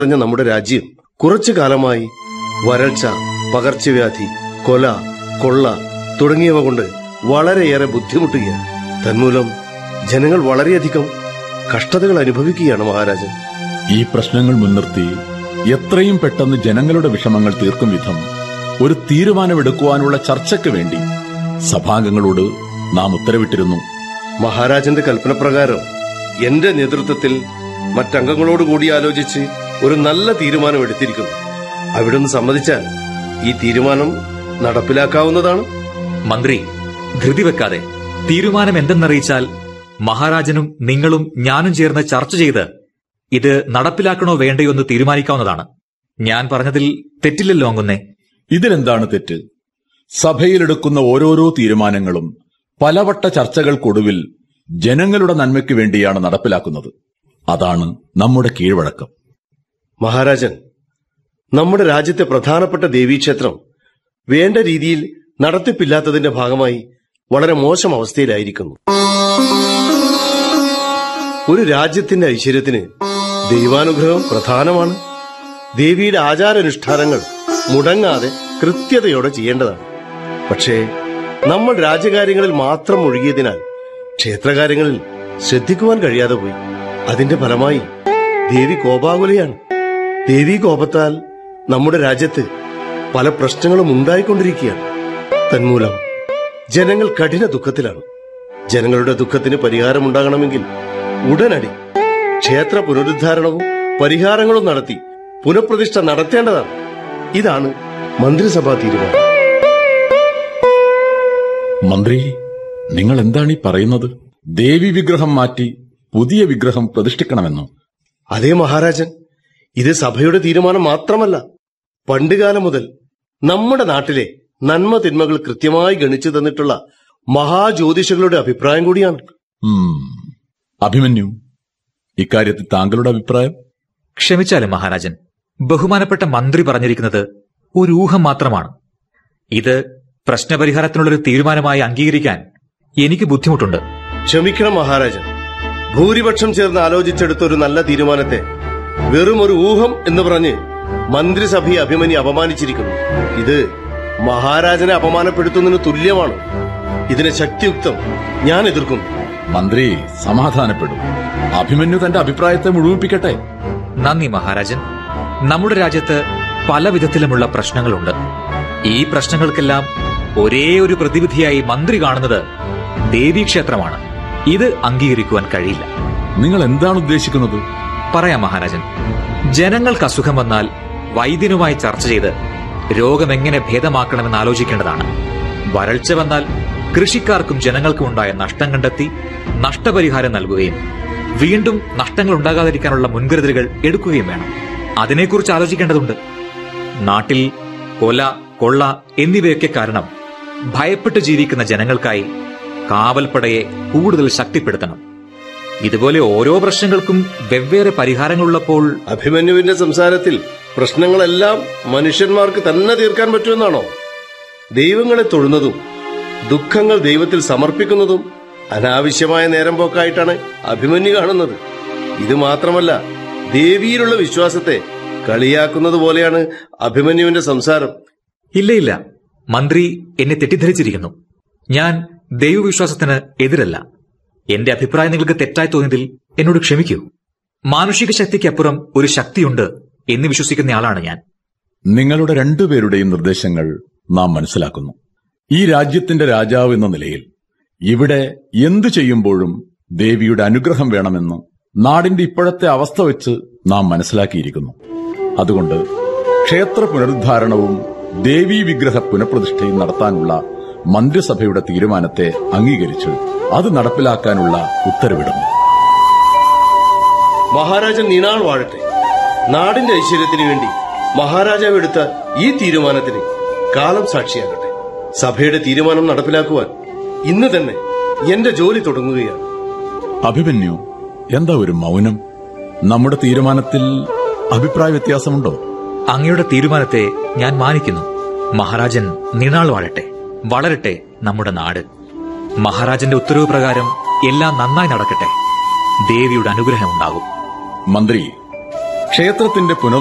നിറഞ്ഞ നമ്മുടെ രാജ്യം കുറച്ചു കാലമായി വരൾച്ച പകർച്ചവ്യാധി കൊല കൊള്ള തുടങ്ങിയവ കൊണ്ട് വളരെയേറെ ബുദ്ധിമുട്ടുകയാണ് തന്മൂലം ജനങ്ങൾ വളരെയധികം കഷ്ടതകൾ അനുഭവിക്കുകയാണ് മഹാരാജൻ ഈ പ്രശ്നങ്ങൾ മുൻനിർത്തി എത്രയും പെട്ടെന്ന് ജനങ്ങളുടെ വിഷമങ്ങൾ തീർക്കും വിധം ഒരു തീരുമാനമെടുക്കുവാനുള്ള ചർച്ചയ്ക്ക് വേണ്ടി സഭാംഗങ്ങളോട് നാം ഉത്തരവിട്ടിരുന്നു മഹാരാജന്റെ കൽപ്പനപ്രകാരം എന്റെ നേതൃത്വത്തിൽ മറ്റംഗങ്ങളോട് കൂടി ആലോചിച്ച് ഒരു നല്ല തീരുമാനം എടുത്തിരിക്കുന്നു അവിടുന്ന് സമ്മതിച്ചാൽ ഈ തീരുമാനം നടപ്പിലാക്കാവുന്നതാണ് മന്ത്രി ധൃതി വെക്കാതെ തീരുമാനം എന്തെന്നറിയിച്ചാൽ മഹാരാജനും നിങ്ങളും ഞാനും ചേർന്ന് ചർച്ച ചെയ്ത് ഇത് നടപ്പിലാക്കണോ വേണ്ടയോ എന്ന് തീരുമാനിക്കാവുന്നതാണ് ഞാൻ പറഞ്ഞതിൽ തെറ്റില്ലല്ലോ അങ്ങുന്നേ ഇതിലെന്താണ് തെറ്റ് സഭയിലെടുക്കുന്ന ഓരോരോ തീരുമാനങ്ങളും പലവട്ട ചർച്ചകൾക്കൊടുവിൽ ജനങ്ങളുടെ നന്മയ്ക്ക് വേണ്ടിയാണ് നടപ്പിലാക്കുന്നത് അതാണ് നമ്മുടെ കീഴ്വഴക്കം മഹാരാജൻ നമ്മുടെ രാജ്യത്തെ പ്രധാനപ്പെട്ട ദേവീക്ഷേത്രം വേണ്ട രീതിയിൽ നടത്തിപ്പില്ലാത്തതിന്റെ ഭാഗമായി വളരെ മോശം അവസ്ഥയിലായിരിക്കുന്നു ഒരു രാജ്യത്തിന്റെ ഐശ്വര്യത്തിന് ദൈവാനുഗ്രഹം പ്രധാനമാണ് ദേവിയുടെ ആചാരാനുഷ്ഠാനങ്ങൾ മുടങ്ങാതെ കൃത്യതയോടെ ചെയ്യേണ്ടതാണ് പക്ഷേ നമ്മൾ രാജ്യകാര്യങ്ങളിൽ മാത്രം ഒഴുകിയതിനാൽ ക്ഷേത്രകാര്യങ്ങളിൽ ശ്രദ്ധിക്കുവാൻ കഴിയാതെ പോയി അതിന്റെ ഫലമായി ദേവി കോപാകുലയാണ് ദേവി കോപത്താൽ നമ്മുടെ രാജ്യത്ത് പല പ്രശ്നങ്ങളും ഉണ്ടായിക്കൊണ്ടിരിക്കുകയാണ് തന്മൂലം ജനങ്ങൾ കഠിന ദുഃഖത്തിലാണ് ജനങ്ങളുടെ ദുഃഖത്തിന് പരിഹാരമുണ്ടാകണമെങ്കിൽ ഉടനടി ക്ഷേത്ര പുനരുദ്ധാരണവും പരിഹാരങ്ങളും നടത്തി പുനഃപ്രതിഷ്ഠ നടത്തേണ്ടതാണ് ഇതാണ് മന്ത്രിസഭാ തീരുമാനം മന്ത്രി നിങ്ങൾ എന്താണ് ഈ പറയുന്നത് ദേവി വിഗ്രഹം മാറ്റി പുതിയ വിഗ്രഹം പ്രതിഷ്ഠിക്കണമെന്നോ അതേ മഹാരാജൻ ഇത് സഭയുടെ തീരുമാനം മാത്രമല്ല പണ്ടുകാലം മുതൽ നമ്മുടെ നാട്ടിലെ നന്മ തിന്മകൾ കൃത്യമായി ഗണിച്ചു തന്നിട്ടുള്ള മഹാജ്യോതിഷകളുടെ അഭിപ്രായം കൂടിയാണ് ഉം. അഭിമന്യു ഇക്കാര്യത്തിൽ താങ്കളുടെ അഭിപ്രായം ക്ഷമിച്ചാലും മഹാരാജൻ ബഹുമാനപ്പെട്ട മന്ത്രി പറഞ്ഞിരിക്കുന്നത് ഒരു ഊഹം മാത്രമാണ് ഇത് പ്രശ്നപരിഹാരത്തിനുള്ളൊരു തീരുമാനമായി അംഗീകരിക്കാൻ എനിക്ക് ബുദ്ധിമുട്ടുണ്ട് ക്ഷമിക്കണം മഹാരാജൻ ഭൂരിപക്ഷം ചേർന്ന് ആലോചിച്ചെടുത്ത ഒരു നല്ല തീരുമാനത്തെ വെറും ഒരു ഊഹം എന്ന് പറഞ്ഞ് മന്ത്രിസഭയെ അഭിമന്യു അപമാനിച്ചിരിക്കുന്നു ഇത് മഹാരാജനെ അപമാനപ്പെടുത്തുന്നതിന് തുല്യമാണ് ഇതിനെ ശക്തിയുക്തം ഞാൻ എതിർക്കുന്നു മന്ത്രി സമാധാനപ്പെടും അഭിമന്യു തന്റെ അഭിപ്രായത്തെ മുഴുമിപ്പിക്കട്ടെ നന്ദി മഹാരാജൻ നമ്മുടെ രാജ്യത്ത് പല വിധത്തിലുമുള്ള പ്രശ്നങ്ങളുണ്ട് ഈ പ്രശ്നങ്ങൾക്കെല്ലാം ഒരേ ഒരു പ്രതിവിധിയായി മന്ത്രി കാണുന്നത് ദേവീക്ഷേത്രമാണ് ഇത് അംഗീകരിക്കുവാൻ കഴിയില്ല നിങ്ങൾ എന്താണ് ഉദ്ദേശിക്കുന്നത് പറയാം മഹാരാജൻ ജനങ്ങൾക്ക് അസുഖം വന്നാൽ വൈദ്യനുമായി ചർച്ച ചെയ്ത് രോഗമെങ്ങനെ ഭേദമാക്കണമെന്ന് ആലോചിക്കേണ്ടതാണ് വരൾച്ച വന്നാൽ കൃഷിക്കാർക്കും ജനങ്ങൾക്കും ഉണ്ടായ നഷ്ടം കണ്ടെത്തി നഷ്ടപരിഹാരം നൽകുകയും വീണ്ടും നഷ്ടങ്ങൾ ഉണ്ടാകാതിരിക്കാനുള്ള മുൻകരുതലുകൾ എടുക്കുകയും വേണം അതിനെക്കുറിച്ച് ആലോചിക്കേണ്ടതുണ്ട് നാട്ടിൽ കൊല കൊള്ള എന്നിവയൊക്കെ കാരണം ഭയപ്പെട്ട് ജീവിക്കുന്ന ജനങ്ങൾക്കായി കാവൽപ്പടയെ കൂടുതൽ ശക്തിപ്പെടുത്തണം ഇതുപോലെ ഓരോ പ്രശ്നങ്ങൾക്കും വെവ്വേറെ പരിഹാരങ്ങളുള്ളപ്പോൾ അഭിമന്യുവിന്റെ സംസാരത്തിൽ പ്രശ്നങ്ങളെല്ലാം മനുഷ്യന്മാർക്ക് തന്നെ തീർക്കാൻ പറ്റുമെന്നാണോ ദൈവങ്ങളെ തൊഴുന്നതും ദുഃഖങ്ങൾ ദൈവത്തിൽ സമർപ്പിക്കുന്നതും അനാവശ്യമായ നേരം പോക്കായിട്ടാണ് അഭിമന്യു കാണുന്നത് ഇത് മാത്രമല്ല ദേവിയിലുള്ള വിശ്വാസത്തെ കളിയാക്കുന്നത് പോലെയാണ് അഭിമന്യുവിന്റെ സംസാരം ഇല്ല ഇല്ല മന്ത്രി എന്നെ തെറ്റിദ്ധരിച്ചിരിക്കുന്നു ഞാൻ ദൈവവിശ്വാസത്തിന് എതിരല്ല എന്റെ അഭിപ്രായം നിങ്ങൾക്ക് തെറ്റായി തോന്നിയതിൽ എന്നോട് ക്ഷമിക്കൂ മാനുഷിക ശക്തിക്കപ്പുറം ഒരു ശക്തിയുണ്ട് എന്ന് വിശ്വസിക്കുന്നയാളാണ് ഞാൻ നിങ്ങളുടെ രണ്ടുപേരുടെയും നിർദ്ദേശങ്ങൾ നാം മനസ്സിലാക്കുന്നു ഈ രാജ്യത്തിന്റെ രാജാവ് എന്ന നിലയിൽ ഇവിടെ എന്തു ചെയ്യുമ്പോഴും ദേവിയുടെ അനുഗ്രഹം വേണമെന്ന് നാടിന്റെ ഇപ്പോഴത്തെ അവസ്ഥ വെച്ച് നാം മനസ്സിലാക്കിയിരിക്കുന്നു അതുകൊണ്ട് ക്ഷേത്ര പുനരുദ്ധാരണവും ദേവീ വിഗ്രഹ പുനഃപ്രതിഷ്ഠയും നടത്താനുള്ള മന്ത്രിസഭയുടെ തീരുമാനത്തെ അംഗീകരിച്ച് അത് നടപ്പിലാക്കാനുള്ള ഉത്തരവിടുന്നു മഹാരാജൻ നീണാൾ വാഴട്ടെ നാടിന്റെ ഐശ്വര്യത്തിന് വേണ്ടി മഹാരാജാവ് എടുത്ത ഈ തീരുമാനത്തിന് കാലം സാക്ഷിയാകട്ടെ സഭയുടെ തീരുമാനം നടപ്പിലാക്കുവാൻ ഇന്ന് തന്നെ എന്റെ ജോലി തുടങ്ങുകയാണ് അഭിമന്യു എന്താ ഒരു മൗനം നമ്മുടെ തീരുമാനത്തിൽ അഭിപ്രായ വ്യത്യാസമുണ്ടോ അങ്ങയുടെ തീരുമാനത്തെ ഞാൻ മാനിക്കുന്നു മഹാരാജൻ നിണാൾ വാഴട്ടെ വളരട്ടെ നമ്മുടെ നാട് മഹാരാജന്റെ ഉത്തരവ് പ്രകാരം എല്ലാം നന്നായി നടക്കട്ടെ ദേവിയുടെ അനുഗ്രഹം ഉണ്ടാകും മന്ത്രി ക്ഷേത്രത്തിന്റെ പുനർ